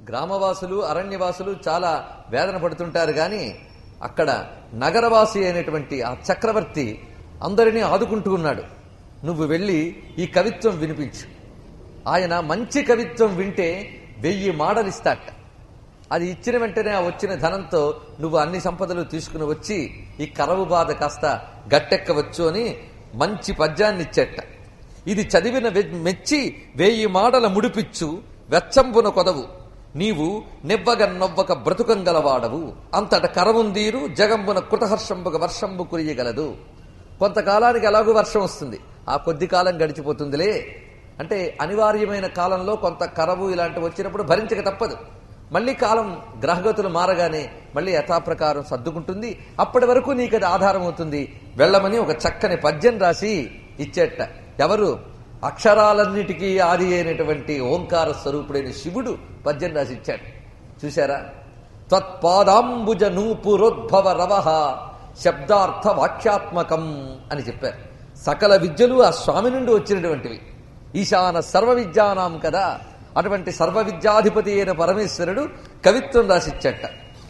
గ్రామవాసులు అరణ్యవాసులు చాలా వేదన పడుతుంటారు కానీ అక్కడ నగరవాసి అయినటువంటి ఆ చక్రవర్తి అందరినీ ఆదుకుంటూ ఉన్నాడు నువ్వు వెళ్ళి ఈ కవిత్వం వినిపించు ఆయన మంచి కవిత్వం వింటే వెయ్యి మాడలిస్తాట అది ఇచ్చిన వెంటనే ఆ వచ్చిన ధనంతో నువ్వు అన్ని సంపదలు తీసుకుని వచ్చి ఈ కరవు బాధ కాస్త గట్టెక్కవచ్చు అని మంచి పద్యాన్ని ఇచ్చేట ఇది చదివిన వె- మెచ్చి వేయి మాడల ముడిపిచ్చు వెచ్చంబున కొదవు నీవు నెవ్వగ నవ్వక బ్రతుకంగలవాడవు అంతట కరవుందీరు జగంబున కృతహర్షంబుగ వర్షంబు కురియగలదు కొంతకాలానికి ఎలాగూ వర్షం వస్తుంది ఆ కొద్ది కాలం గడిచిపోతుందిలే అంటే అనివార్యమైన కాలంలో కొంత కరవు ఇలాంటివి వచ్చినప్పుడు భరించక తప్పదు మళ్ళీ కాలం గ్రహగతులు మారగానే మళ్ళీ యథాప్రకారం సర్దుకుంటుంది అప్పటి వరకు నీకు అది ఆధారం అవుతుంది వెళ్ళమని ఒక చక్కని పద్యం రాసి ఇచ్చేట ఎవరు అక్షరాలన్నిటికీ ఆది అయినటువంటి ఓంకార స్వరూపుడైన శివుడు పద్యం రాసి ఇచ్చాడు చూశారా త్వత్పాదాంబుజ నూపురోద్భవ రవహ శబ్దార్థ వాక్యాత్మకం అని చెప్పారు సకల విద్యలు ఆ స్వామి నుండి వచ్చినటువంటివి ఈశాన సర్వ విద్యానాం కదా అటువంటి సర్వ విద్యాధిపతి అయిన పరమేశ్వరుడు కవిత్వం రాసిచ్చట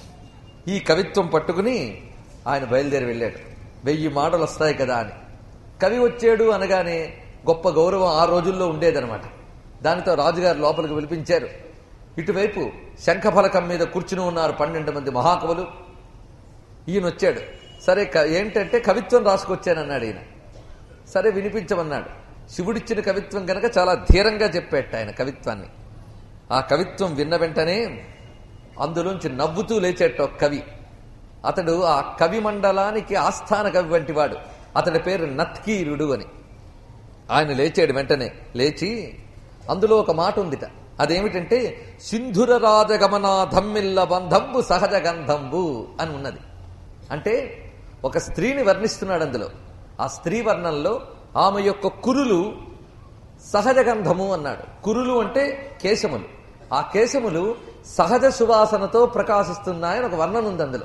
ఈ కవిత్వం పట్టుకుని ఆయన బయలుదేరి వెళ్ళాడు వెయ్యి మాటలు వస్తాయి కదా అని కవి వచ్చాడు అనగానే గొప్ప గౌరవం ఆ రోజుల్లో ఉండేదనమాట దానితో రాజుగారు లోపలికి పిలిపించారు ఇటువైపు శంఖఫలకం మీద కూర్చుని ఉన్నారు పన్నెండు మంది మహాకవులు ఈయన వచ్చాడు సరే క- ఏంటంటే కవిత్వం రాసుకొచ్చానన్నాడు ఈయన సరే వినిపించమన్నాడు శివుడిచ్చిన కవిత్వం కనుక చాలా ధీరంగా చెప్పేట ఆయన కవిత్వాన్ని ఆ కవిత్వం విన్న వెంటనే అందులోంచి నవ్వుతూ లేచేట ఒక కవి అతడు ఆ కవి మండలానికి ఆస్థాన కవి వంటి వాడు అతడి పేరు నత్కీరుడు అని ఆయన లేచాడు వెంటనే లేచి అందులో ఒక మాట ఉందిట అదేమిటంటే సింధుర రాజగమనా ధమ్మిల్ల బంధంబు సహజ గంధంబు అని ఉన్నది అంటే ఒక స్త్రీని వర్ణిస్తున్నాడు అందులో ఆ స్త్రీ వర్ణంలో ఆమె యొక్క కురులు సహజ గంధము అన్నాడు కురులు అంటే కేశములు ఆ కేశములు సహజ సువాసనతో ప్రకాశిస్తున్నాయని ఒక వర్ణన ఉంది అందులో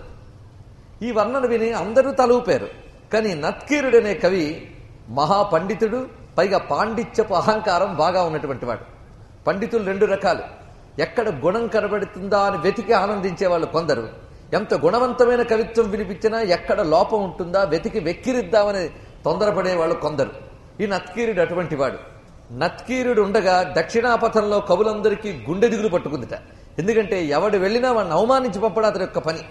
ఈ వర్ణన విని అందరూ తలూపారు కానీ నత్కీరుడనే కవి మహాపండితుడు పైగా పాండిత్యపు అహంకారం బాగా ఉన్నటువంటి వాడు పండితులు రెండు రకాలు ఎక్కడ గుణం కనబడుతుందా అని వెతికి ఆనందించే వాళ్ళు కొందరు ఎంత గుణవంతమైన కవిత్వం వినిపించినా ఎక్కడ లోపం ఉంటుందా వెతికి వెక్కిరిద్దామని తొందరపడే వాళ్ళు కొందరు ఈ నత్కీరుడు అటువంటి వాడు నత్కీరుడు ఉండగా దక్షిణాపథంలో కవులందరికీ గుండె దిగులు పట్టుకుందిట ఎందుకంటే ఎవడు వెళ్ళినా వాడిని అవమానించి పంపడం అతని యొక్క పని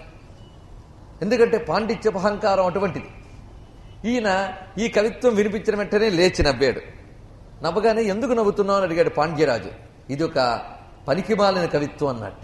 ఎందుకంటే పాండిత్యపు అహంకారం అటువంటిది ఈయన ఈ కవిత్వం వినిపించిన వెంటనే లేచి నవ్వాడు నవ్వగానే ఎందుకు నవ్వుతున్నావు అని అడిగాడు పాండ్యరాజు ఇది ఒక పనికిమాలిన కవిత్వం అన్నట్ట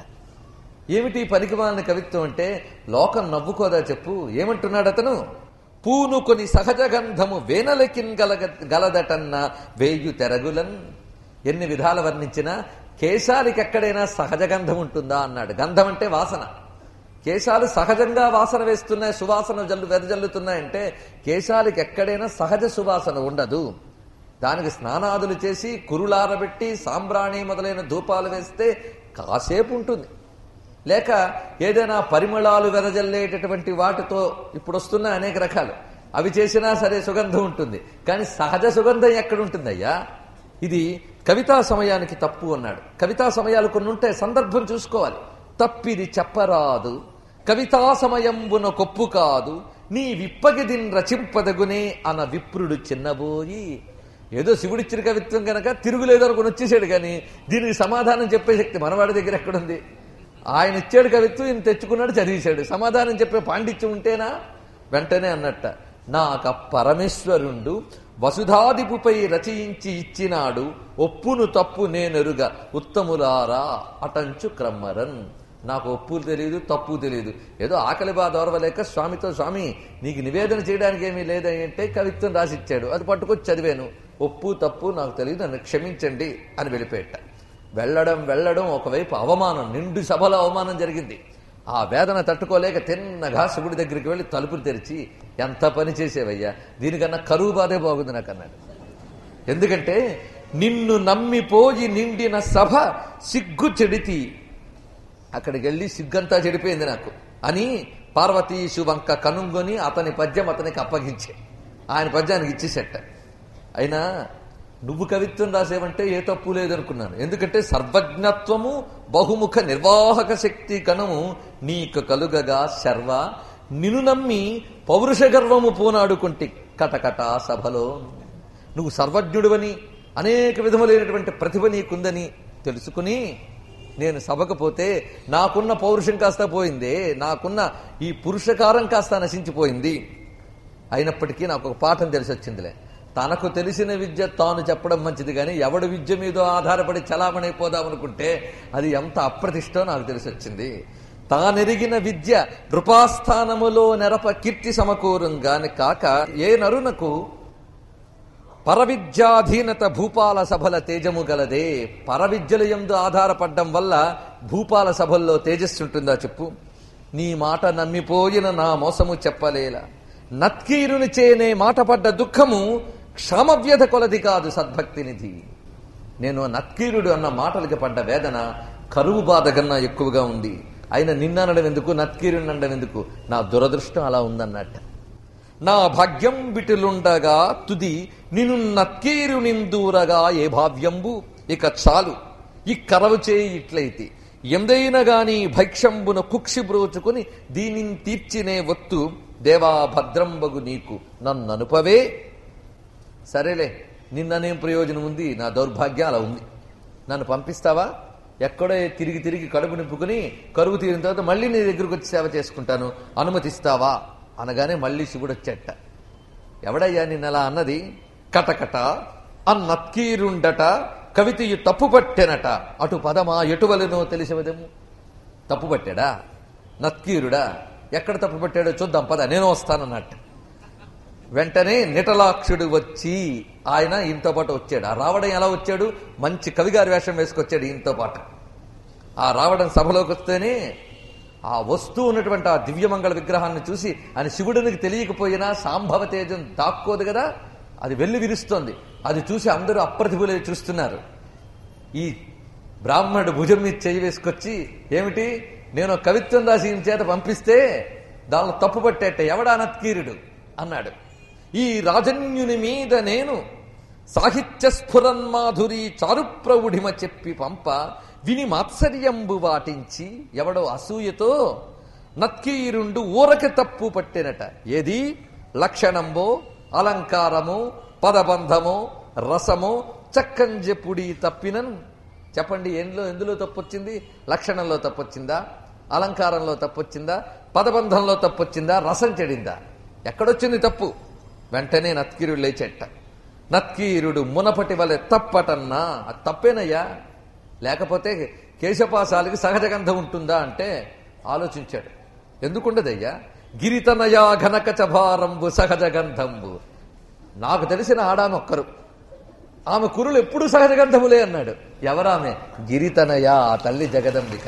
ఏమిటి ఈ పనికిమాలిన కవిత్వం అంటే లోకం నవ్వుకోదా చెప్పు ఏమంటున్నాడు అతను పూను కొని సహజ గంధము వేనలకిన్ గలగ గలదటన్న వేయు తెరగులన్ ఎన్ని విధాల వర్ణించినా కేశాలకి ఎక్కడైనా సహజ గంధం ఉంటుందా అన్నాడు గంధం అంటే వాసన కేశాలు సహజంగా వాసన వేస్తున్నాయి సువాసన జల్లు వెదజల్లుతున్నాయంటే కేశాలకి ఎక్కడైనా సహజ సువాసన ఉండదు దానికి స్నానాదులు చేసి కురులారబెట్టి సాంబ్రాణి మొదలైన ధూపాలు వేస్తే కాసేపు ఉంటుంది లేక ఏదైనా పరిమళాలు వెదజల్లేటటువంటి వాటితో ఇప్పుడు వస్తున్న అనేక రకాలు అవి చేసినా సరే సుగంధం ఉంటుంది కానీ సహజ సుగంధం ఎక్కడ ఉంటుందయ్యా ఇది కవితా సమయానికి తప్పు అన్నాడు కవితా సమయాలు కొన్ని ఉంటాయి సందర్భం చూసుకోవాలి తప్పిది చెప్పరాదు కవితా సమయంబున కొప్పు కాదు నీ విప్పగిదిన్ రచింపదగునే అన విప్రుడు చిన్నబోయి ఏదో శివుడిచ్చిన కవిత్వం కనుక తిరుగులేదు అనుకుని వచ్చేసాడు కానీ దీనికి సమాధానం చెప్పే శక్తి మనవాడి దగ్గర ఎక్కడుంది ఆయన ఇచ్చాడు కవిత్వం ఈయన తెచ్చుకున్నాడు చదివేశాడు సమాధానం చెప్పే పాండిత్యం ఉంటేనా వెంటనే అన్నట్ట నాక పరమేశ్వరుండు వసుధాదిపుపై రచయించి ఇచ్చినాడు ఒప్పును తప్పు నేనెరుగా ఉత్తములారా అటంచు క్రమ్మరన్ నాకు ఒప్పు తెలియదు తప్పు తెలియదు ఏదో ఆకలి బాధ ఓర్వలేక స్వామితో స్వామి నీకు నివేదన చేయడానికి ఏమీ లేదని అంటే కవిత్వం రాసిచ్చాడు అది పట్టుకొచ్చి చదివాను ఒప్పు తప్పు నాకు తెలియదు నన్ను క్షమించండి అని వెళ్ళిపోయేట వెళ్ళడం వెళ్ళడం ఒకవైపు అవమానం నిండు సభలో అవమానం జరిగింది ఆ వేదన తట్టుకోలేక తిన్నగా శివుడి దగ్గరికి వెళ్ళి తలుపులు తెరిచి ఎంత పని చేసేవయ్యా దీనికన్నా కరువు బాధే బాగుంది నాకు అన్నాడు ఎందుకంటే నిన్ను నమ్మిపోయి నిండిన సభ సిగ్గు చెడితి అక్కడికి వెళ్ళి సిగ్గంతా చెడిపోయింది నాకు అని పార్వతీశు వంక కనుంగొని అతని పద్యం అతనికి అప్పగించే ఆయన పద్యానికి ఇచ్చేసట అయినా నువ్వు కవిత్వం రాసేవంటే ఏ తప్పు లేదనుకున్నాను ఎందుకంటే సర్వజ్ఞత్వము బహుముఖ నిర్వాహక శక్తి కణము నీకు కలుగగా శర్వ నిన్ను నమ్మి పౌరుష గర్వము పోనాడుకుంటి కటకట సభలో నువ్వు సర్వజ్ఞుడివని అనేక విధములైనటువంటి ప్రతిభ నీకుందని తెలుసుకుని నేను సభకు పోతే నాకున్న పౌరుషం కాస్త పోయిందే నాకున్న ఈ పురుషకారం కాస్త నశించిపోయింది అయినప్పటికీ నాకు ఒక పాఠం తెలిసి వచ్చిందిలే తనకు తెలిసిన విద్య తాను చెప్పడం మంచిది కానీ ఎవడి విద్య మీద ఆధారపడి చలామణైపోదామనుకుంటే అది ఎంత అప్రతిష్టో నాకు తెలిసి వచ్చింది తానెరిగిన విద్య నృపాస్థానములో నెరప కీర్తి సమకూరంగాని కాక ఏ నరునకు పరవిద్యాధీనత భూపాల సభల తేజము గలదే పరవిద్యల ఎందు ఆధారపడ్డం వల్ల భూపాల సభల్లో తేజస్సుంటుందా చెప్పు నీ మాట నమ్మిపోయిన నా మోసము చెప్పలేలా నత్కీరుని చేనే మాట పడ్డ దుఃఖము క్షామవ్యధ కొలది కాదు సద్భక్తినిధి నేను నత్కీరుడు అన్న మాటలకి పడ్డ వేదన కరువు బాధ కన్నా ఎక్కువగా ఉంది ఆయన నిన్ననడం ఎందుకు నత్కీరుని అనడం ఎందుకు నా దురదృష్టం అలా ఉందన్నట్టు నా భాగ్యం బిటులుండగా తుది నిన్ను నత్కీరు నిందూరగా ఏ భావ్యంబు ఇక చాలు ఈ కరవు చేయి ఇట్లయితే ఎందైనా గాని భైక్షంబున కుక్షి బ్రోచుకుని దీనిని తీర్చినే వత్తు దేవా భద్రంబగు నీకు నన్ననుపవే సరేలే నిన్ననేం ప్రయోజనం ఉంది నా దౌర్భాగ్యం అలా ఉంది నన్ను పంపిస్తావా ఎక్కడో తిరిగి తిరిగి కడుపు నింపుకుని కరువు తీరిన తర్వాత మళ్ళీ నీ దగ్గరకు వచ్చి సేవ చేసుకుంటాను అనుమతిస్తావా అనగానే మళ్ళీ శివుడు వచ్చేట ఎవడయ్యా నిన్న అలా అన్నది కటకట అన్నత్కీరుండట కవితయు తప్పుపట్టెనట అటు పదమా ఎటువలనో తెలిసవదము తప్పుపట్టాడా నత్కీరుడా ఎక్కడ తప్పుపట్టాడో చూద్దాం పద నేను వస్తానన్నట్టు వెంటనే నిటలాక్షుడు వచ్చి ఆయన ఈయనతో పాటు వచ్చాడు ఆ రావడం ఎలా వచ్చాడు మంచి కవిగారి వేషం వేసుకొచ్చాడు ఈయనతో పాటు ఆ రావడం సభలోకి వస్తేనే ఆ వస్తూ ఉన్నటువంటి ఆ దివ్యమంగళ విగ్రహాన్ని చూసి ఆయన శివుడికి తెలియకపోయినా సాంభవ తేజం దాక్కోదు కదా అది వెళ్లి విరుస్తోంది అది చూసి అందరూ అప్రతిభులే చూస్తున్నారు ఈ బ్రాహ్మణుడు భుజం మీద చేయి వేసుకొచ్చి ఏమిటి నేను కవిత్వం రాసి ఈయన చేత పంపిస్తే దానిలో తప్పు పట్టేట ఎవడా నత్కీరుడు అన్నాడు ఈ రాజన్యుని మీద నేను సాహిత్య స్ఫురన్మాధురి చారుప్రౌఢిమ చెప్పి పంప విని మాత్సర్యంబు వాటించి ఎవడో అసూయతో నత్కీరుండు ఊరక తప్పు పట్టినట ఏది లక్షణంబో అలంకారము పదబంధము రసము చక్కంజెపుడి తప్పినన్ చెప్పండి ఎందులో ఎందులో తప్పొచ్చింది లక్షణంలో తప్పొచ్చిందా అలంకారంలో తప్పొచ్చిందా పదబంధంలో తప్పొచ్చిందా రసం చెడిందా ఎక్కడొచ్చింది తప్పు వెంటనే నత్కీరుడు లేచెట్ట నత్కీరుడు మునపటి వలె తప్పటన్నా అది తప్పేనయ్యా లేకపోతే కేశపాసాలకి సహజ గంధం ఉంటుందా అంటే ఆలోచించాడు ఎందుకుండదయ్యా గిరితనయా ఘనక చభారంబు సహజ గంధంబు నాకు తెలిసిన ఆడామొక్కరు ఆమె కురులు ఎప్పుడు సహజ గంధములే అన్నాడు ఎవరామె గిరితనయా ఆ తల్లి జగదంబిక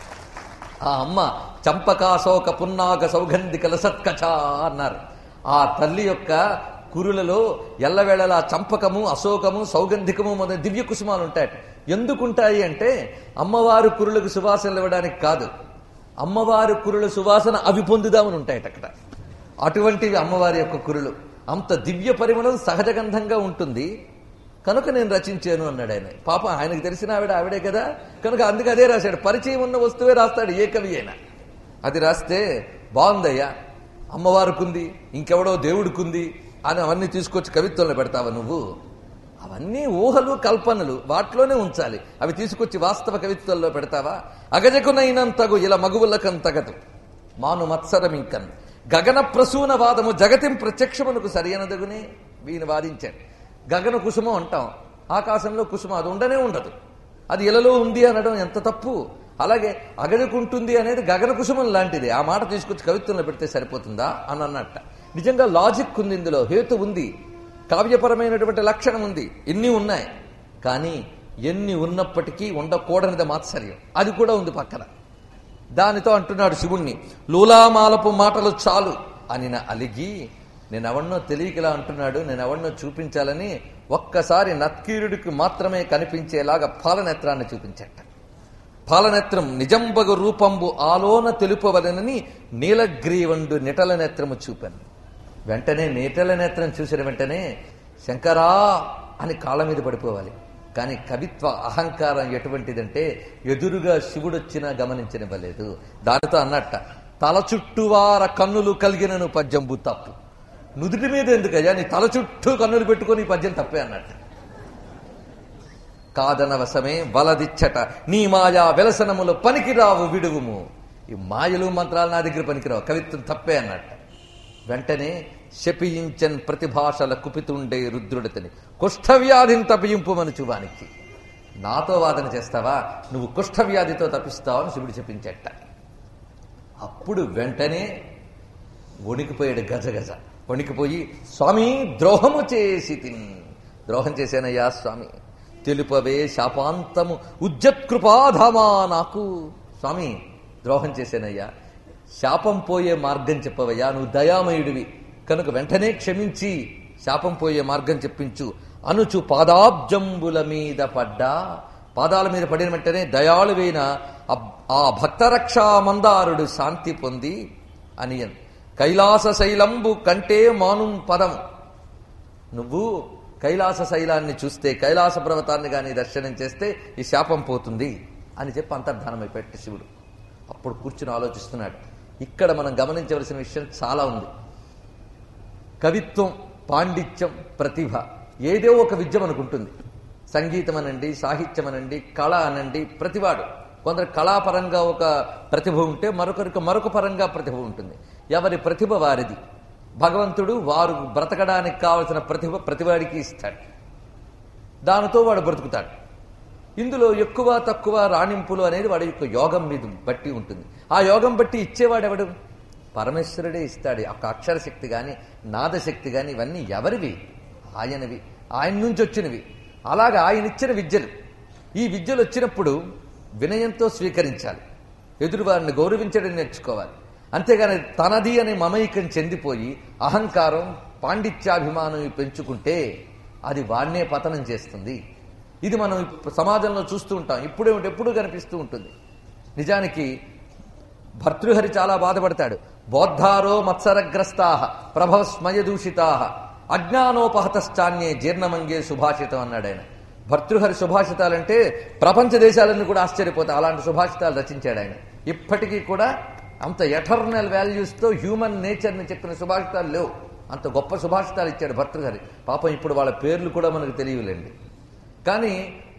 ఆ అమ్మ చంపకాశోక పున్నాగ సౌగంధికల సత్కచ అన్నారు ఆ తల్లి యొక్క కురులలో ఎల్లవేళలా చంపకము అశోకము సౌగంధికము మొదలైన దివ్య కుసుమాలు ఉంటాయట ఎందుకుంటాయి అంటే అమ్మవారు కురులకు సువాసనలు ఇవ్వడానికి కాదు అమ్మవారి కురుల సువాసన అవి పొందుదామని ఉంటాయట అక్కడ అటువంటివి అమ్మవారి యొక్క కురులు అంత దివ్య పరిమళం సహజగంధంగా ఉంటుంది కనుక నేను రచించాను అన్నాడు ఆయన పాప ఆయనకు తెలిసిన ఆవిడ ఆవిడే కదా కనుక అందుకే అదే రాశాడు పరిచయం ఉన్న వస్తువే రాస్తాడు ఏ కవి అయినా అది రాస్తే బాగుందయ్యా అమ్మవారికుంది ఇంకెవడో దేవుడికుంది అని అవన్నీ తీసుకొచ్చి కవిత్వంలో పెడతావా నువ్వు అవన్నీ ఊహలు కల్పనలు వాటిలోనే ఉంచాలి అవి తీసుకొచ్చి వాస్తవ కవిత్వంలో పెడతావా అగజకునైనంతగు ఇలా మగువులకంతగదు మాను మత్సరమింకన్ గగన ప్రసూన వాదము జగతిం ప్రత్యక్షమునకు సరియనదగునే వీని వాదించాడు గగన కుసుమం అంటాం ఆకాశంలో కుసుమం అది ఉండనే ఉండదు అది ఇలలో ఉంది అనడం ఎంత తప్పు అలాగే అగజకుంటుంది అనేది గగన కుసుమం లాంటిది ఆ మాట తీసుకొచ్చి కవిత్వంలో పెడితే సరిపోతుందా అని అన్నట్ట నిజంగా లాజిక్ ఉంది ఇందులో హేతు ఉంది కావ్యపరమైనటువంటి లక్షణం ఉంది ఎన్ని ఉన్నాయి కానీ ఎన్ని ఉన్నప్పటికీ ఉండకూడనిది మాత్సర్యం అది కూడా ఉంది పక్కన దానితో అంటున్నాడు శివుణ్ణి లూలామాలపు మాటలు చాలు అనిన అలిగి నేనెవన్నో తెలియకలా అంటున్నాడు నేనెవన్నో చూపించాలని ఒక్కసారి నత్కీరుడికి మాత్రమే కనిపించేలాగా పాలనేత్రాన్ని చూపించట పాలనేత్రం నిజంబగు రూపంబు ఆలోన తెలుపవలనని నీలగ్రీవండు నిటల నేత్రము చూపాను వెంటనే నీటల నేత్రం చూసిన వెంటనే శంకరా అని కాళ్ళ మీద పడిపోవాలి కానీ కవిత్వ అహంకారం ఎటువంటిదంటే ఎదురుగా శివుడొచ్చినా గమనించనివ్వలేదు దానితో అన్నట్ట తల చుట్టువార కన్నులు కలిగినను పద్యంబు తప్పు నుదుటి మీద ఎందుకయ్యా నీ తల చుట్టూ కన్నులు పెట్టుకొని ఈ పద్యం తప్పే అన్నట్టు కాదనవసమే వలదిచ్చట నీ మాయా వెలసనములు పనికిరావు విడువుము ఈ మాయలు మంత్రాలు నా దగ్గర పనికిరావు కవిత్వం తప్పే అన్నట్ట వెంటనే శపించన్ ప్రతిభాషల కుపితుండే రుద్రుడితని కుష్ఠవ్యాధిని తప్పింపు మనుచువానికి నాతో వాదన చేస్తావా నువ్వు కుష్ఠవ్యాధితో తప్పిస్తావని శివుడు చెప్పించట అప్పుడు వెంటనే వణికిపోయాడు గజ గజ వణికిపోయి స్వామి ద్రోహము చేసి తిన్ ద్రోహం చేశానయ్యా స్వామి తెలుపవే శాపాంతము ఉజ్జత్కృపాధామా నాకు స్వామి ద్రోహం చేశానయ్యా శాపం పోయే మార్గం చెప్పవయ్యా నువ్వు దయామయుడివి కనుక వెంటనే క్షమించి శాపం పోయే మార్గం చెప్పించు అనుచు పాదాబ్జంబుల మీద పడ్డా పాదాల మీద పడిన వెంటనే దయాళువైన అబ్- ఆ భక్తరక్షా మందారుడు శాంతి పొంది అనియన్ కైలాస శైలంబు కంటే మానుం పదం నువ్వు కైలాస శైలాన్ని చూస్తే కైలాస పర్వతాన్ని కానీ దర్శనం చేస్తే ఈ శాపం పోతుంది అని చెప్పి అంతర్ధానమైపోయాడు శివుడు అప్పుడు కూర్చుని ఆలోచిస్తున్నాడు ఇక్కడ మనం గమనించవలసిన విషయం చాలా ఉంది కవిత్వం పాండిత్యం ప్రతిభ ఏదో ఒక విద్య మనకుంటుంది సంగీతం అనండి సాహిత్యం అనండి కళ అనండి ప్రతివాడు కొందరు కళాపరంగా ఒక ప్రతిభ ఉంటే మరొకరికి మరొక పరంగా ప్రతిభ ఉంటుంది ఎవరి ప్రతిభ వారిది భగవంతుడు వారు బ్రతకడానికి కావలసిన ప్రతిభ ప్రతివాడికి ఇస్తాడు దానితో వాడు బ్రతుకుతాడు ఇందులో ఎక్కువ తక్కువ రాణింపులు అనేది వాడి యొక్క యోగం మీద బట్టి ఉంటుంది ఆ యోగం బట్టి ఇచ్చేవాడు ఎవడు పరమేశ్వరుడే ఇస్తాడు ఒక అక్షర శక్తి కానీ నాదశక్తి కానీ ఇవన్నీ ఎవరివి ఆయనవి ఆయన నుంచి వచ్చినవి అలాగా ఆయన ఇచ్చిన విద్యలు ఈ విద్యలు వచ్చినప్పుడు వినయంతో స్వీకరించాలి ఎదురువారిని గౌరవించడం నేర్చుకోవాలి అంతేగాని తనది అనే మమైకం చెందిపోయి అహంకారం పాండిత్యాభిమానం ఇవి పెంచుకుంటే అది వాణ్ణే పతనం చేస్తుంది ఇది మనం ఇప్పుడు సమాజంలో చూస్తూ ఉంటాం ఇప్పుడే ఎప్పుడూ కనిపిస్తూ ఉంటుంది నిజానికి భర్తృహరి చాలా బాధపడతాడు బోద్ధారో మత్సరగ్రస్తా ప్రభవస్మయదూషితా అజ్ఞానోపహతశ్చాన్యే జీర్ణమంగే సుభాషితం అన్నాడు ఆయన భర్తృహరి సుభాషితాలంటే ప్రపంచ దేశాలన్నీ కూడా ఆశ్చర్యపోతాయి అలాంటి సుభాషితాలు రచించాడు ఆయన ఇప్పటికీ కూడా అంత ఎటర్నల్ వాల్యూస్తో హ్యూమన్ నేచర్ని చెప్పిన సుభాషితాలు లేవు అంత గొప్ప సుభాషితాలు ఇచ్చాడు భర్తృహరి పాపం ఇప్పుడు వాళ్ళ పేర్లు కూడా మనకు తెలియలేండి కానీ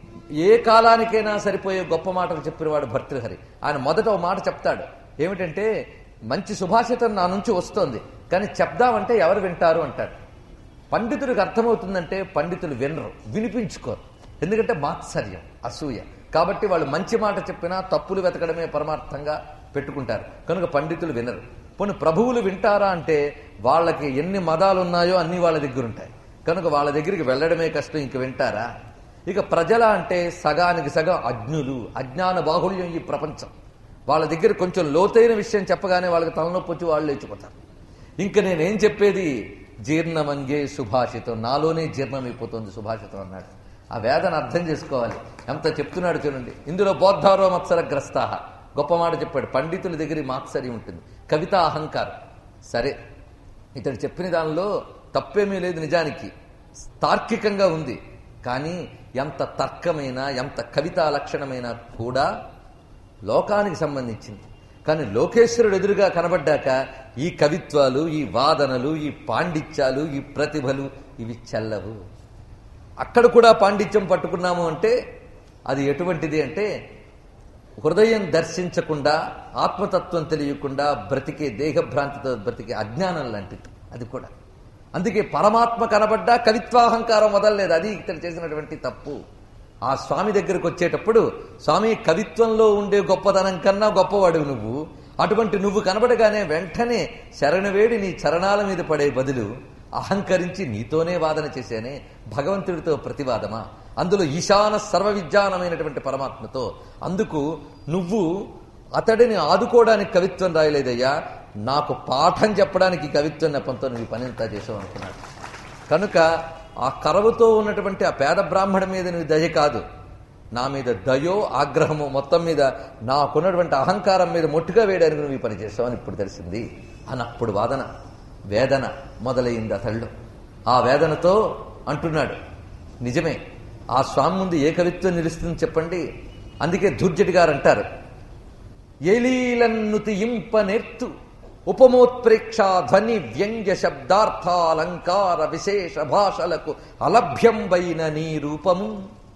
ఏ కాలానికైనా సరిపోయే గొప్ప మాటలు చెప్పినవాడు భర్తృహరి ఆయన మొదట ఒక మాట చెప్తాడు ఏమిటంటే మంచి సుభాషితం నా నుంచి వస్తోంది కానీ చెప్దామంటే ఎవరు వింటారు అంటాడు పండితుడికి అర్థమవుతుందంటే పండితులు వినరు వినిపించుకోరు ఎందుకంటే మాత్సర్యం అసూయ కాబట్టి వాళ్ళు మంచి మాట చెప్పినా తప్పులు వెతకడమే పరమార్థంగా పెట్టుకుంటారు కనుక పండితులు వినరు పోనీ ప్రభువులు వింటారా అంటే వాళ్ళకి ఎన్ని మదాలు ఉన్నాయో అన్ని వాళ్ళ దగ్గర ఉంటాయి కనుక వాళ్ళ దగ్గరికి వెళ్ళడమే కష్టం ఇంక వింటారా ఇక ప్రజల అంటే సగానికి సగం అజ్ఞులు అజ్ఞాన బాహుళ్యం ఈ ప్రపంచం వాళ్ళ దగ్గర కొంచెం లోతైన విషయం చెప్పగానే వాళ్ళకి తలనొప్పి వచ్చి వాళ్ళు లేచిపోతారు ఇంక నేనేం చెప్పేది జీర్ణమంగే సుభాషితం నాలోనే జీర్ణమైపోతుంది సుభాషితం అన్నాడు ఆ వేదన అర్థం చేసుకోవాలి ఎంత చెప్తున్నాడు చూడండి ఇందులో బోద్ధారో మత్సరగ్రస్తా గొప్ప మాట చెప్పాడు పండితుల దగ్గర ఈ మాత్సర్యం ఉంటుంది కవిత అహంకారం సరే ఇతడు చెప్పిన దానిలో తప్పేమీ లేదు నిజానికి తార్కికంగా ఉంది కానీ ఎంత తర్కమైన ఎంత కవితా లక్షణమైనా కూడా లోకానికి సంబంధించింది కానీ లోకేశ్వరుడు ఎదురుగా కనబడ్డాక ఈ కవిత్వాలు ఈ వాదనలు ఈ పాండిత్యాలు ఈ ప్రతిభలు ఇవి చెల్లవు అక్కడ కూడా పాండిత్యం పట్టుకున్నాము అంటే అది ఎటువంటిది అంటే హృదయం దర్శించకుండా ఆత్మతత్వం తెలియకుండా బ్రతికే దేహభ్రాంతితో బ్రతికే అజ్ఞానం లాంటిది అది కూడా అందుకే పరమాత్మ కనబడ్డా కవిత్వాహంకారం వదలలేదు అది ఇతడు చేసినటువంటి తప్పు ఆ స్వామి దగ్గరకు వచ్చేటప్పుడు స్వామి కవిత్వంలో ఉండే గొప్పతనం కన్నా గొప్పవాడు నువ్వు అటువంటి నువ్వు కనబడగానే వెంటనే శరణవేడి నీ చరణాల మీద పడే బదులు అహంకరించి నీతోనే వాదన చేశానే భగవంతుడితో ప్రతివాదమా అందులో ఈశాన సర్వ విజ్ఞానమైనటువంటి పరమాత్మతో అందుకు నువ్వు అతడిని ఆదుకోవడానికి కవిత్వం రాయలేదయ్యా నాకు పాఠం చెప్పడానికి ఈ కవిత్వం నెపంతో నువ్వు ఈ పని అంతా చేసావు అనుకున్నాడు కనుక ఆ కరవుతో ఉన్నటువంటి ఆ పేద బ్రాహ్మణ మీద నువ్వు దయ కాదు నా మీద దయో ఆగ్రహము మొత్తం మీద నాకున్నటువంటి అహంకారం మీద మొట్టుగా వేయడానికి నువ్వు ఈ పని చేసావని ఇప్పుడు తెలిసింది అని అప్పుడు వాదన వేదన మొదలైంది అతళ్ళు ఆ వేదనతో అంటున్నాడు నిజమే ఆ స్వామి ముందు ఏ కవిత్వం నిలుస్తుంది చెప్పండి అందుకే ధూర్జటి గారు అంటారు ఏలీలన్నుతి ఇంప నేర్తు ఉపమోత్ప్రేక్ష ధ్వని వ్యంగ్య శబ్దార్థాలంకార విశేష భాషలకు అలభ్యంబైన నీ రూపము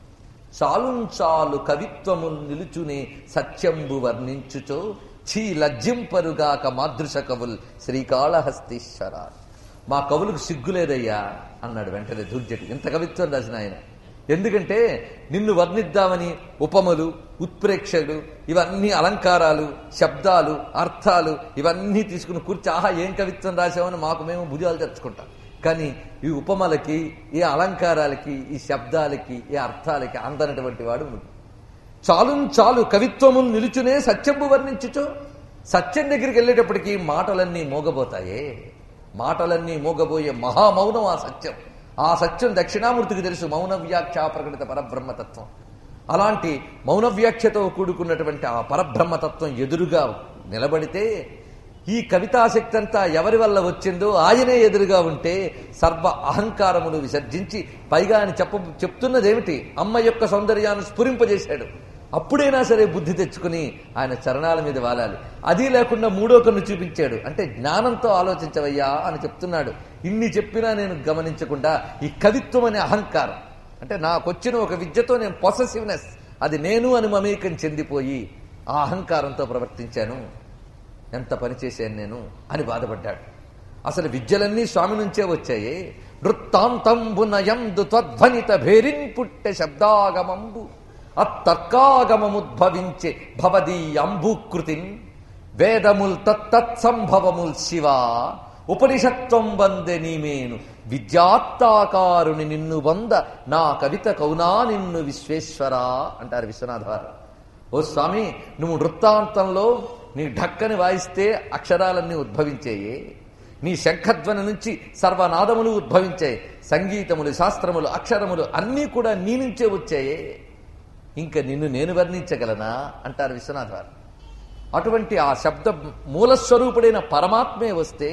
చాలుంచాలు కవిత్వము నిలుచునే సత్యంబు వర్ణించుచో ఛీ లజ్జింపరుగాక మాదృశ కవుల్ శ్రీకాళహస్తీశ్వర మా కవులకు సిగ్గులేదయ్యా అన్నాడు వెంటనే దుర్జటి ఇంత కవిత్వం రాసిన ఆయన ఎందుకంటే నిన్ను వర్ణిద్దామని ఉపమలు ఉత్ప్రేక్షలు ఇవన్నీ అలంకారాలు శబ్దాలు అర్థాలు ఇవన్నీ తీసుకుని కూర్చి ఆహా ఏం కవిత్వం రాసామని మాకు మేము భుజాలు తెచ్చుకుంటాం కానీ ఈ ఉపమలకి ఈ అలంకారాలకి ఈ శబ్దాలకి ఈ అర్థాలకి అందనటువంటి వాడు నువ్వు చాలు చాలు కవిత్వము నిలుచునే సత్యంబు వర్ణించుచు సత్యం దగ్గరికి వెళ్ళేటప్పటికి మాటలన్నీ మోగబోతాయే మాటలన్నీ మోగబోయే మహామౌనం ఆ సత్యం ఆ సత్యం దక్షిణామూర్తికి తెలుసు మౌన వ్యాఖ్య ప్రకటిత పరబ్రహ్మతత్వం అలాంటి మౌన వ్యాఖ్యతో కూడుకున్నటువంటి ఆ పరబ్రహ్మతత్వం ఎదురుగా నిలబడితే ఈ కవితాశక్తి అంతా ఎవరి వల్ల వచ్చిందో ఆయనే ఎదురుగా ఉంటే సర్వ అహంకారములు విసర్జించి పైగా ఆయన చెప్ప చెప్తున్నదేమిటి అమ్మ యొక్క సౌందర్యాన్ని స్ఫురింపజేశాడు అప్పుడైనా సరే బుద్ధి తెచ్చుకుని ఆయన చరణాల మీద వాలాలి అది లేకుండా మూడో కన్ను చూపించాడు అంటే జ్ఞానంతో ఆలోచించవయ్యా అని చెప్తున్నాడు ఇన్ని చెప్పినా నేను గమనించకుండా ఈ కవిత్వం అనే అహంకారం అంటే నాకొచ్చిన ఒక విద్యతో నేను పొసెసివ్నెస్ అది నేను అని మమేకం చెందిపోయి ఆ అహంకారంతో ప్రవర్తించాను ఎంత పని చేశాను నేను అని బాధపడ్డాడు అసలు విద్యలన్నీ స్వామి నుంచే వచ్చాయి నృత్తాంతంబునయందు త్వధ్వనిత భేరిన్ పుట్టె శబ్దాగమంబు అత్తర్కాగమముద్భవించే భవదీ అంబుకృతిన్ వేదముల్ తత్తత్సంభవముల్ శివ ఉపనిషత్వం వందె నీమేను విద్యాత్తాకారుని నిన్ను వంద నా కవిత కౌనా నిన్ను విశ్వేశ్వరా అంటారు విశ్వనాథ వారు ఓ స్వామి నువ్వు వృత్తాంతంలో నీ ఢక్కని వాయిస్తే అక్షరాలన్నీ ఉద్భవించేయే నీ శంఖధ్వని నుంచి సర్వనాదములు ఉద్భవించాయి సంగీతములు శాస్త్రములు అక్షరములు అన్నీ కూడా నీ నుంచే వచ్చాయే ఇంకా నిన్ను నేను వర్ణించగలనా అంటారు విశ్వనాథ వారు అటువంటి ఆ శబ్ద మూలస్వరూపుడైన పరమాత్మే వస్తే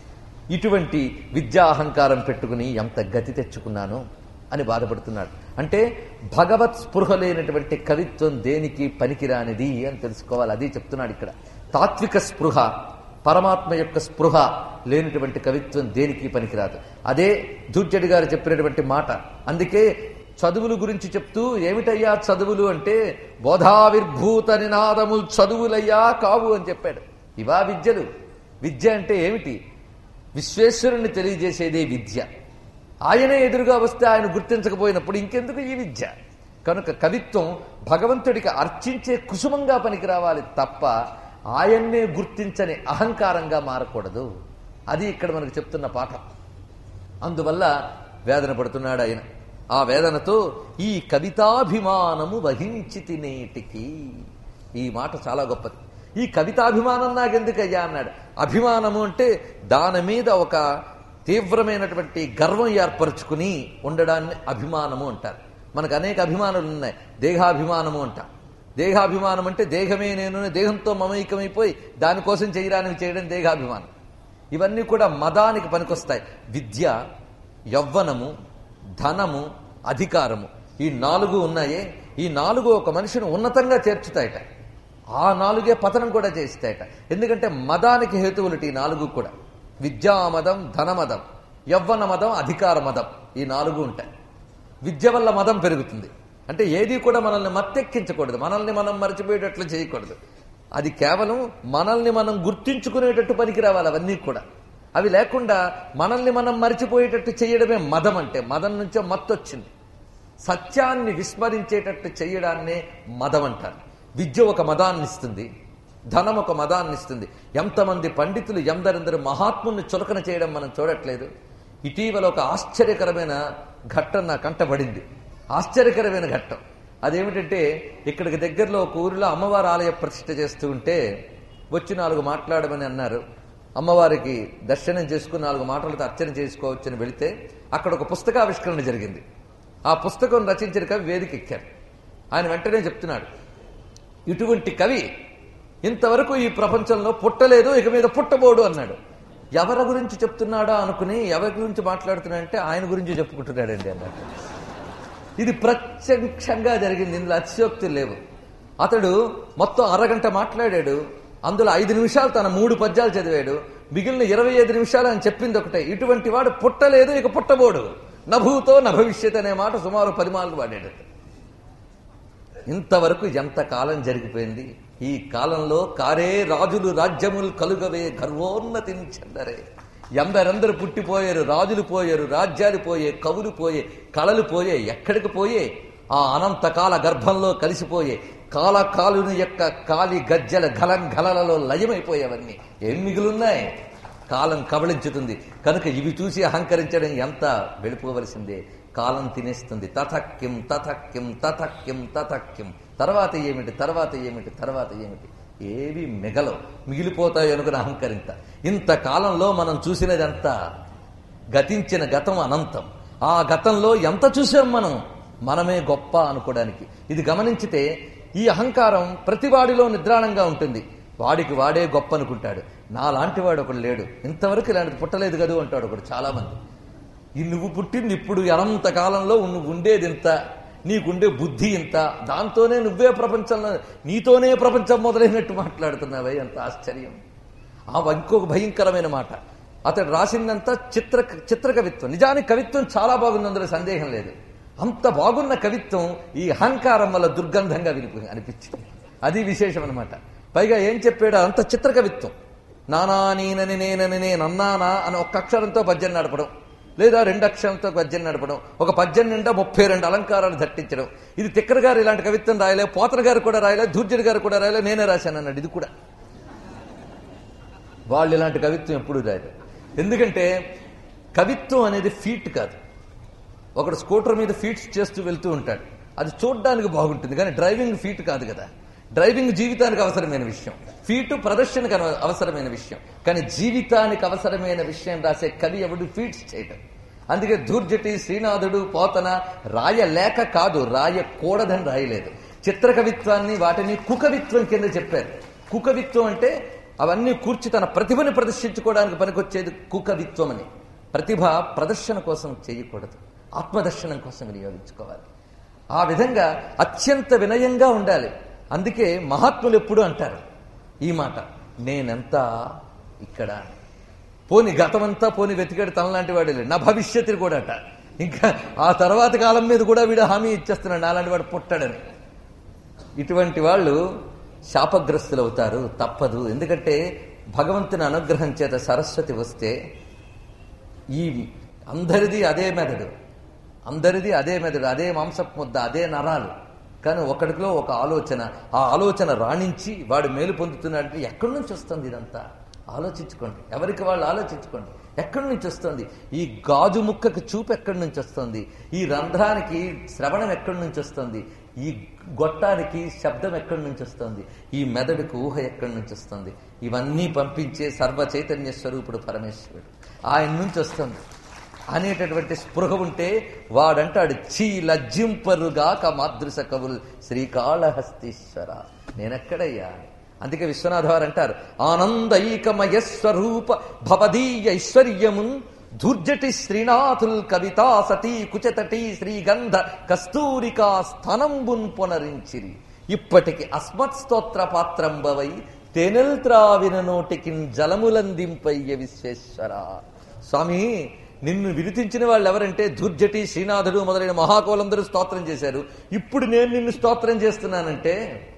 ఇటువంటి విద్యాహంకారం పెట్టుకుని ఎంత గతి తెచ్చుకున్నాను అని బాధపడుతున్నాడు అంటే భగవత్ స్పృహ లేనటువంటి కవిత్వం దేనికి పనికిరానిది అని తెలుసుకోవాలి అది చెప్తున్నాడు ఇక్కడ తాత్విక స్పృహ పరమాత్మ యొక్క స్పృహ లేనటువంటి కవిత్వం దేనికి పనికిరాదు అదే దూర్జడి గారు చెప్పినటువంటి మాట అందుకే చదువుల గురించి చెప్తూ ఏమిటయ్యా చదువులు అంటే బోధావిర్భూత నినాదములు చదువులయ్యా కావు అని చెప్పాడు ఇవా విద్యలు విద్య అంటే ఏమిటి విశ్వేశ్వరుణ్ణి తెలియజేసేదే విద్య ఆయనే ఎదురుగా వస్తే ఆయన గుర్తించకపోయినప్పుడు ఇంకెందుకు ఈ విద్య కనుక కవిత్వం భగవంతుడికి అర్చించే కుసుమంగా పనికి రావాలి తప్ప ఆయన్నే గుర్తించని అహంకారంగా మారకూడదు అది ఇక్కడ మనకు చెప్తున్న పాఠం అందువల్ల వేదన పడుతున్నాడు ఆయన ఆ వేదనతో ఈ కవితాభిమానము వహించి తినేటికి ఈ మాట చాలా గొప్పది ఈ కవితాభిమానం నాకెందుకయ్యా అన్నాడు అభిమానము అంటే దాని మీద ఒక తీవ్రమైనటువంటి గర్వం ఏర్పరచుకుని ఉండడాన్ని అభిమానము అంటారు మనకు అనేక అభిమానాలు ఉన్నాయి దేహాభిమానము అంటాం దేహాభిమానం అంటే దేహమే నేను దేహంతో మమైకమైపోయి దానికోసం చేయడాన్ని చేయడం దేహాభిమానం ఇవన్నీ కూడా మదానికి పనికొస్తాయి విద్య యవ్వనము ధనము అధికారము ఈ నాలుగు ఉన్నాయే ఈ నాలుగు ఒక మనిషిని ఉన్నతంగా చేర్చుతాయట ఆ నాలుగే పతనం కూడా చేస్తాయట ఎందుకంటే మదానికి హేతువులటి ఈ నాలుగు కూడా విద్యామదం ధనమదం యవ్వన మదం అధికార మదం ఈ నాలుగు ఉంటాయి విద్య వల్ల మదం పెరుగుతుంది అంటే ఏది కూడా మనల్ని మత్తెక్కించకూడదు మనల్ని మనం మర్చిపోయేటట్లు చేయకూడదు అది కేవలం మనల్ని మనం గుర్తించుకునేటట్టు పనికి రావాలి అవన్నీ కూడా అవి లేకుండా మనల్ని మనం మరిచిపోయేటట్టు చేయడమే మదం అంటే మదం నుంచే మత్తొచ్చింది సత్యాన్ని విస్మరించేటట్టు చేయడాన్నే మదం అంటారు విద్య ఒక మదాన్ని ఇస్తుంది ధనం ఒక మదాన్ని ఇస్తుంది ఎంతమంది పండితులు ఎందరెందరు మహాత్ముల్ని చులకన చేయడం మనం చూడట్లేదు ఇటీవల ఒక ఆశ్చర్యకరమైన ఘట్టం నా కంటబడింది ఆశ్చర్యకరమైన ఘట్టం అదేమిటంటే ఇక్కడికి దగ్గరలో ఒక ఊరిలో అమ్మవారి ఆలయ ప్రతిష్ఠ చేస్తూ ఉంటే వచ్చి నాలుగు మాట్లాడమని అన్నారు అమ్మవారికి దర్శనం చేసుకుని నాలుగు మాటలతో అర్చన చేసుకోవచ్చని వెళితే అక్కడ ఒక పుస్తకావిష్కరణ జరిగింది ఆ పుస్తకం రచించిన కవి వేదిక ఎక్కారు ఆయన వెంటనే చెప్తున్నాడు ఇటువంటి కవి ఇంతవరకు ఈ ప్రపంచంలో పుట్టలేదు ఇక మీద పుట్టబోడు అన్నాడు ఎవరి గురించి చెప్తున్నాడా అనుకుని ఎవరి గురించి మాట్లాడుతున్నాడంటే ఆయన గురించి చెప్పుకుంటున్నాడండి అన్నట్టు ఇది ప్రత్యక్షంగా జరిగింది ఇందులో అతిశయోక్తులు లేవు అతడు మొత్తం అరగంట మాట్లాడాడు అందులో ఐదు నిమిషాలు తన మూడు పద్యాలు చదివాడు మిగిలిన ఇరవై ఐదు నిమిషాలు అని చెప్పింది ఒకటే ఇటువంటి వాడు పుట్టలేదు ఇక పుట్టబోడు నభూతో నభవిష్యత్ అనే మాట సుమారు పది మార్లు వాడాడు ఇంతవరకు ఎంత కాలం జరిగిపోయింది ఈ కాలంలో కారే రాజులు రాజ్యములు కలుగవే గర్వోన్నతిని చెందరే ఎందరెందరు పుట్టిపోయారు రాజులు పోయారు రాజ్యాలు పోయే కవులు పోయే కళలు పోయే ఎక్కడికి పోయే ఆ అనంతకాల గర్భంలో కలిసిపోయే కాలకాలుని యొక్క కాలి గజ్జల గలం గలలలో లయమైపోయేవన్నీ ఏం మిగులున్నాయి కాలం కబళించుతుంది కనుక ఇవి చూసి అహంకరించడం ఎంత వెళ్ళిపోవలసిందే కాలం తినేస్తుంది తథక్కిం తథక్కిం తథక్కిం తథక్కిం తర్వాత ఏమిటి తర్వాత ఏమిటి తర్వాత ఏమిటి ఏవి మిగలవు మిగిలిపోతాయి అనుకుని అహంకరింత ఇంత కాలంలో మనం చూసినదంతా గతించిన గతం అనంతం ఆ గతంలో ఎంత చూసాం మనం మనమే గొప్ప అనుకోవడానికి ఇది గమనించితే ఈ అహంకారం ప్రతివాడిలో నిద్రాణంగా ఉంటుంది వాడికి వాడే గొప్ప అనుకుంటాడు నాలాంటి వాడు ఒకడు లేడు ఇంతవరకు ఇలాంటిది పుట్టలేదు కదూ అంటాడు ఒకడు చాలా మంది ఈ నువ్వు పుట్టింది ఇప్పుడు అనంత కాలంలో నువ్వు ఉండేది ఇంత నీకుండే బుద్ధి ఇంత దాంతోనే నువ్వే ప్రపంచంలో నీతోనే ప్రపంచం మొదలైనట్టు మాట్లాడుతున్నావే ఎంత ఆశ్చర్యం ఆ ఇంకొక భయంకరమైన మాట అతడు రాసిందంతా చిత్ర చిత్ర కవిత్వం నిజానికి కవిత్వం చాలా బాగుంది అందులో సందేహం లేదు అంత బాగున్న కవిత్వం ఈ అహంకారం వల్ల దుర్గంధంగా వినిపి అనిపించింది అది విశేషం అనమాట పైగా ఏం చెప్పాడు అంత చిత్ర కవిత్వం నానా నేనని నేనని నేనన్నానా అని ఒక్క అక్షరంతో పద్యం నడపడం లేదా రెండు అక్షరంతో పద్యం నడపడం ఒక పద్యం నిండా ముప్పై రెండు అలంకారాలు దట్టించడం ఇది తిక్కర గారు ఇలాంటి కవిత్వం రాయలే పోతన గారు కూడా రాయలే దూర్జుడి గారు కూడా రాయలే నేనే రాశాను అన్నాడు ఇది కూడా వాళ్ళు ఇలాంటి కవిత్వం ఎప్పుడు రాయరు ఎందుకంటే కవిత్వం అనేది ఫీట్ కాదు ఒకడు స్కూటర్ మీద ఫీట్స్ చేస్తూ వెళ్తూ ఉంటాడు అది చూడడానికి బాగుంటుంది కానీ డ్రైవింగ్ ఫీట్ కాదు కదా డ్రైవింగ్ జీవితానికి అవసరమైన విషయం ఫీటు ప్రదర్శనకు అన- అవసరమైన విషయం కానీ జీవితానికి అవసరమైన విషయం రాసే కవి ఎవడు ఫీట్స్ చేయటం అందుకే దూర్జటి శ్రీనాథుడు పోతన రాయలేక కాదు రాయకూడదని రాయలేదు చిత్రకవిత్వాన్ని వాటిని కుకవిత్వం కింద చెప్పారు కుకవిత్వం అంటే అవన్నీ కూర్చి తన ప్రతిభని ప్రదర్శించుకోవడానికి పనికొచ్చేది కుకవిత్వం అని ప్రతిభ ప్రదర్శన కోసం చేయకూడదు ఆత్మదర్శనం కోసం వినియోగించుకోవాలి ఆ విధంగా అత్యంత వినయంగా ఉండాలి అందుకే మహాత్ములు ఎప్పుడు అంటారు ఈ మాట నేనెంత ఇక్కడ పోని గతమంతా పోని వెతికాడు తనలాంటి వాడు లేడు నా భవిష్యత్తు కూడా అట ఇంకా ఆ తర్వాత కాలం మీద కూడా వీడు హామీ ఇచ్చేస్తున్నాడు నాలాంటి వాడు పుట్టాడని ఇటువంటి వాళ్ళు శాపగ్రస్తులు అవుతారు తప్పదు ఎందుకంటే భగవంతుని అనుగ్రహం చేత సరస్వతి వస్తే ఈ అందరిది అదే మెదడు అందరిది అదే మెదడు అదే మాంసపు ముద్ద అదే నరాలు కానీ ఒకటిలో ఒక ఆలోచన ఆ ఆలోచన రాణించి వాడు మేలు పొందుతున్నాడంటే ఎక్కడి నుంచి వస్తుంది ఇదంతా ఆలోచించుకోండి ఎవరికి వాళ్ళు ఆలోచించుకోండి ఎక్కడి నుంచి వస్తుంది ఈ గాజు ముక్కకి చూపు ఎక్కడి నుంచి వస్తుంది ఈ రంధ్రానికి శ్రవణం ఎక్కడి నుంచి వస్తుంది ఈ గొట్టానికి శబ్దం ఎక్కడి నుంచి వస్తుంది ఈ మెదడుకు ఊహ ఎక్కడి నుంచి వస్తుంది ఇవన్నీ పంపించే సర్వ చైతన్య స్వరూపుడు పరమేశ్వరుడు ఆయన నుంచి వస్తుంది అనేటటువంటి స్పృహ ఉంటే వాడంటాడు చీ లజ్జింపరుగాక మాదృశ కవులు శ్రీకాళహస్తీశ్వర నేనెక్కడయ్యా అందుకే విశ్వనాథ వారు అంటారు ఆనందైకమయ స్వరూప భవదీయ ఐశ్వర్యమున్ ధూర్జటి శ్రీనాథుల్ కవితా సతీ కుచతటి శ్రీగంధ కస్తూరికా స్థనంబున్ పునరించిరి ఇప్పటికి అస్మత్ స్తోత్ర పాత్రంబవై తేనెల్ త్రావిన నోటికి జలములందింపయ్య విశ్వేశ్వర స్వామి నిన్ను విరితించిన వాళ్ళు ఎవరంటే దుర్జటి శ్రీనాథుడు మొదలైన మహాకోలందరూ స్తోత్రం చేశారు ఇప్పుడు నేను నిన్ను స్తోత్రం చేస్తున్నానంటే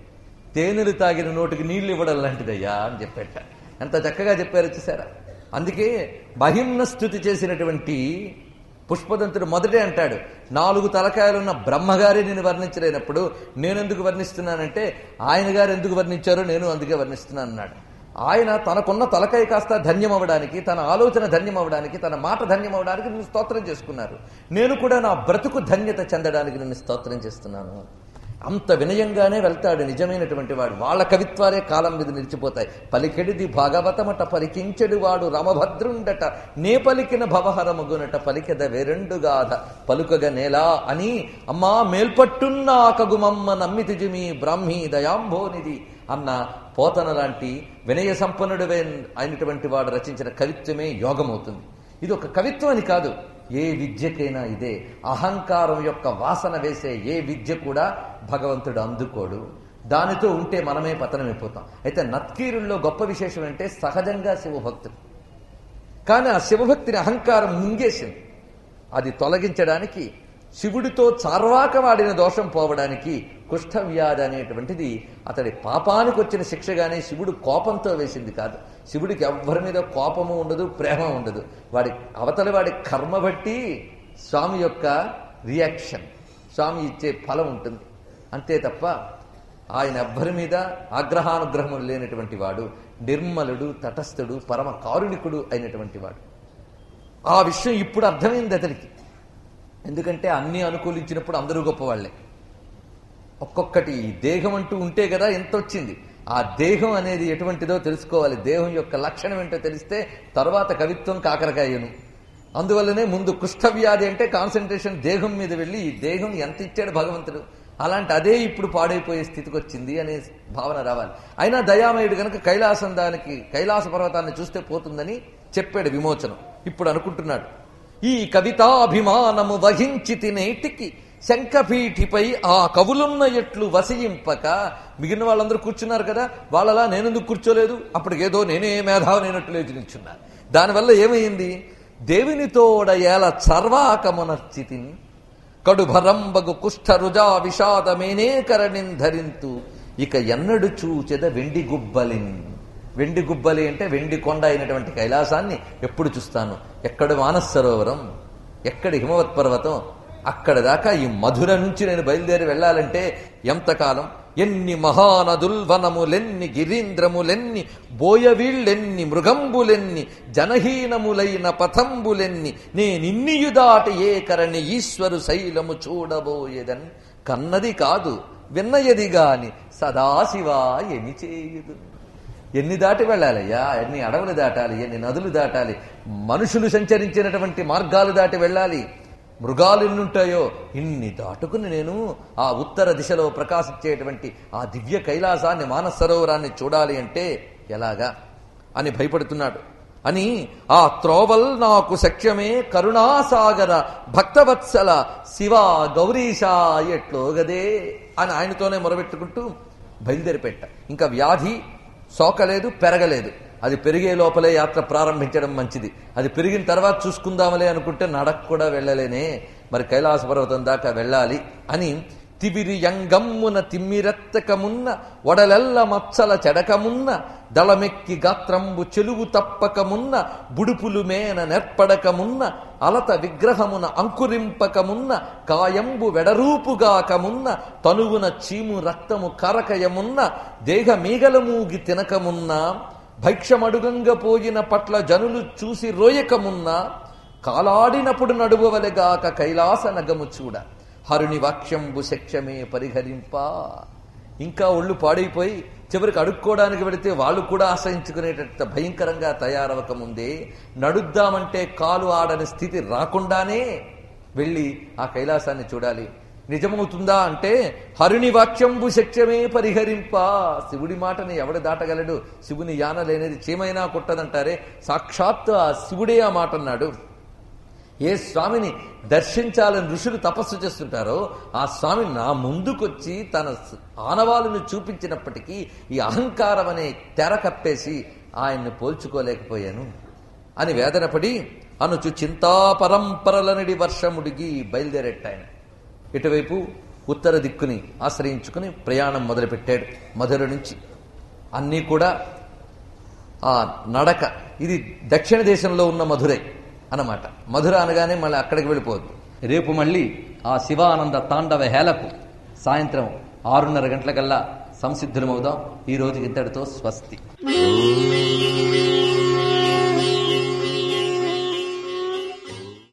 తేనెలు తాగిన నోటికి నీళ్లు ఇవ్వడం లాంటిదయ్యా అని చెప్పేట ఎంత చక్కగా చెప్పారు చూసారా అందుకే మహిమ్న స్థుతి చేసినటువంటి పుష్పదంతుడు మొదటే అంటాడు నాలుగు తలకాయలున్న బ్రహ్మగారే నేను వర్ణించలేనప్పుడు నేనెందుకు వర్ణిస్తున్నానంటే ఆయన గారు ఎందుకు వర్ణించారో నేను అందుకే వర్ణిస్తున్నాను అన్నాడు ఆయన తనకున్న తలకాయ కాస్త ధన్యం అవ్వడానికి తన ఆలోచన ధన్యం అవ్వడానికి తన మాట ధన్యం అవ్వడానికి నేను స్తోత్రం చేసుకున్నారు నేను కూడా నా బ్రతుకు ధన్యత చెందడానికి నేను స్తోత్రం చేస్తున్నాను అంత వినయంగానే వెళ్తాడు నిజమైనటువంటి వాడు వాళ్ళ కవిత్వాలే కాలం మీద నిలిచిపోతాయి పలికెడిది భాగవతమట పలికించెడు వాడు రమభద్రుండట నే పలికిన భవహరమగునట పలికెద వేరెండుగాధ పలుకగ నేలా అని అమ్మా మేల్పట్టున్న ఆకగుమమ్మ నమ్మితిజి మీ బ్రాహ్మీ దయాంభోనిది అన్న పోతన లాంటి వినయ సంపన్నుడు అయినటువంటి వాడు రచించిన కవిత్వమే యోగమవుతుంది ఇది ఒక కవిత్వం అని కాదు ఏ విద్యకైనా ఇదే అహంకారం యొక్క వాసన వేసే ఏ విద్య కూడా భగవంతుడు అందుకోడు దానితో ఉంటే మనమే పతనమైపోతాం అయితే నత్కీరుల్లో గొప్ప విశేషం అంటే సహజంగా శివభక్తుడు కానీ ఆ శివభక్తిని అహంకారం ముంగేసింది అది తొలగించడానికి శివుడితో చార్వాక వాడిన దోషం పోవడానికి కుష్ఠవ్యాధి అనేటువంటిది అతడి పాపానికి వచ్చిన శిక్షగానే శివుడు కోపంతో వేసింది కాదు శివుడికి ఎవ్వరి మీద కోపము ఉండదు ప్రేమ ఉండదు వాడి అవతలి వాడి కర్మ బట్టి స్వామి యొక్క రియాక్షన్ స్వామి ఇచ్చే ఫలం ఉంటుంది అంతే తప్ప ఆయన ఎవ్వరి మీద ఆగ్రహానుగ్రహములు లేనటువంటి వాడు నిర్మలుడు తటస్థుడు పరమ కారుణికుడు అయినటువంటి వాడు ఆ విషయం ఇప్పుడు అర్థమైంది అతనికి ఎందుకంటే అన్ని అనుకూలించినప్పుడు అందరూ గొప్పవాళ్లే ఒక్కొక్కటి ఈ దేహం అంటూ ఉంటే కదా ఎంత వచ్చింది ఆ దేహం అనేది ఎటువంటిదో తెలుసుకోవాలి దేహం యొక్క లక్షణం ఏంటో తెలిస్తే తర్వాత కవిత్వం కాకరకాయను అందువల్లనే ముందు కుష్ఠవ్యాధి అంటే కాన్సన్ట్రేషన్ దేహం మీద వెళ్ళి ఈ దేహం ఎంత ఇచ్చాడు భగవంతుడు అలాంటి అదే ఇప్పుడు పాడైపోయే స్థితికి వచ్చింది అనే భావన రావాలి అయినా దయామయుడు గనక కైలాసం దానికి కైలాస పర్వతాన్ని చూస్తే పోతుందని చెప్పాడు విమోచనం ఇప్పుడు అనుకుంటున్నాడు ఈ కవితాభిమానము వహించి తినేటికి శంఖపీఠిపై ఆ కవులున్న ఎట్లు వసయింపక మిగిలిన వాళ్ళందరూ కూర్చున్నారు కదా వాళ్ళలా నేనెందుకు కూర్చోలేదు అప్పటికేదో నేనే మేధావనైనట్లు లేచి నిల్చున్నాను దానివల్ల ఏమైంది దేవినితోడ ఏల చర్వాకమునర్చితిన్ కడుభరంబగు కుష్ఠరుజా విషాదమేనేకరణిన్ ధరింతు ఇక ఎన్నడు చూచెద వెండి గుబ్బలిన్ వెండి గుబ్బలి అంటే వెండి కొండ అయినటువంటి కైలాసాన్ని ఎప్పుడు చూస్తాను ఎక్కడ మానస సరోవరం ఎక్కడి హిమవత్ పర్వతం అక్కడ దాకా ఈ మధుర నుంచి నేను బయలుదేరి వెళ్ళాలంటే ఎంతకాలం ఎన్ని మహానదుల్వనములెన్ని గిరీంద్రములెన్ని బోయవీళ్ళెన్ని మృగంబులెన్ని జనహీనములైన పథంబులెన్ని నేనిన్నియు దాటి ఏ కరణి ఈశ్వరు శైలము చూడబోయేదన్ కన్నది కాదు విన్నయది గాని సదాశివా ఎని చేయుదు ఎన్ని దాటి వెళ్ళాలయ్యా ఎన్ని అడవులు దాటాలి ఎన్ని నదులు దాటాలి మనుషులు సంచరించినటువంటి మార్గాలు దాటి వెళ్ళాలి మృగాలు ఎన్నుంటాయో ఇన్ని దాటుకుని నేను ఆ ఉత్తర దిశలో ప్రకాశించేటువంటి ఆ దివ్య కైలాసాన్ని మానస సరోవరాన్ని చూడాలి అంటే ఎలాగా అని భయపడుతున్నాడు అని ఆ త్రోవల్ నాకు సఖ్యమే కరుణాసాగర భక్తవత్సల శివ గౌరీశ ఎట్లోగదే అని ఆయనతోనే మొరబెట్టుకుంటూ బయలుదేరిపెట్ట ఇంకా వ్యాధి సోకలేదు పెరగలేదు అది పెరిగే లోపలే యాత్ర ప్రారంభించడం మంచిది అది పెరిగిన తర్వాత చూసుకుందామలే అనుకుంటే నడక కూడా వెళ్ళలేనే మరి కైలాస పర్వతం దాకా వెళ్ళాలి అని తివిరి యంగమ్మున తిమ్మిరెత్తకమున్న ఒడలెల్ల మచ్చల చెడకమున్న దళమెక్కి గాత్రంబు చెలువు తప్పకమున్న బుడుపులు మేన నెర్పడకమున్న అలత విగ్రహమున అంకురింపకమున్న కాయంబు వెడరూపుగాకమున్న తనువున చీము రక్తము కరకయమున్న దేహ మీగలమూగి తినకమున్న భైక్షమడుగంగ పోయిన పట్ల జనులు చూసి రోయకమున్న కాలాడినప్పుడు నడువవలెగాక కైలాస నగము చూడ హరుని వాక్యంబు శక్ష్యమే పరిహరింప ఇంకా ఒళ్ళు పాడైపోయి చివరికి అడుక్కోవడానికి వెళితే వాళ్ళు కూడా ఆశ్రయించుకునేటంత భయంకరంగా తయారవక ముందే నడుద్దామంటే కాలు ఆడని స్థితి రాకుండానే వెళ్ళి ఆ కైలాసాన్ని చూడాలి నిజమవుతుందా అంటే హరుని వాక్యంబు శక్యమే పరిహరింప శివుడి మాటని ఎవడు దాటగలడు శివుని యాన లేనిది చీమైనా కుట్టదంటారే సాక్షాత్ ఆ శివుడే ఆ మాట అన్నాడు ఏ స్వామిని దర్శించాలని ఋషులు తపస్సు చేస్తుంటారో ఆ స్వామి నా ముందుకొచ్చి తన ఆనవాళ్ళను చూపించినప్పటికీ ఈ అహంకారం అనే తెర కప్పేసి ఆయన్ని పోల్చుకోలేకపోయాను అని వేదనపడి అనుచు చింతా పరంపరలనడి వర్షముడిగి బయలుదేరెట్టాయన ఇటువైపు ఉత్తర దిక్కుని ఆశ్రయించుకుని ప్రయాణం మొదలుపెట్టాడు మధుర నుంచి అన్నీ కూడా ఆ నడక ఇది దక్షిణ దేశంలో ఉన్న మధురై అన్నమాట మధుర అనగానే మళ్ళీ అక్కడికి వెళ్ళిపోవద్దు రేపు మళ్ళీ ఆ శివానంద తాండవ హేలకు సాయంత్రం ఆరున్నర గంటలకల్లా సంసిద్ధులమవుదాం ఈ రోజుకి ఇంతటితో స్వస్తి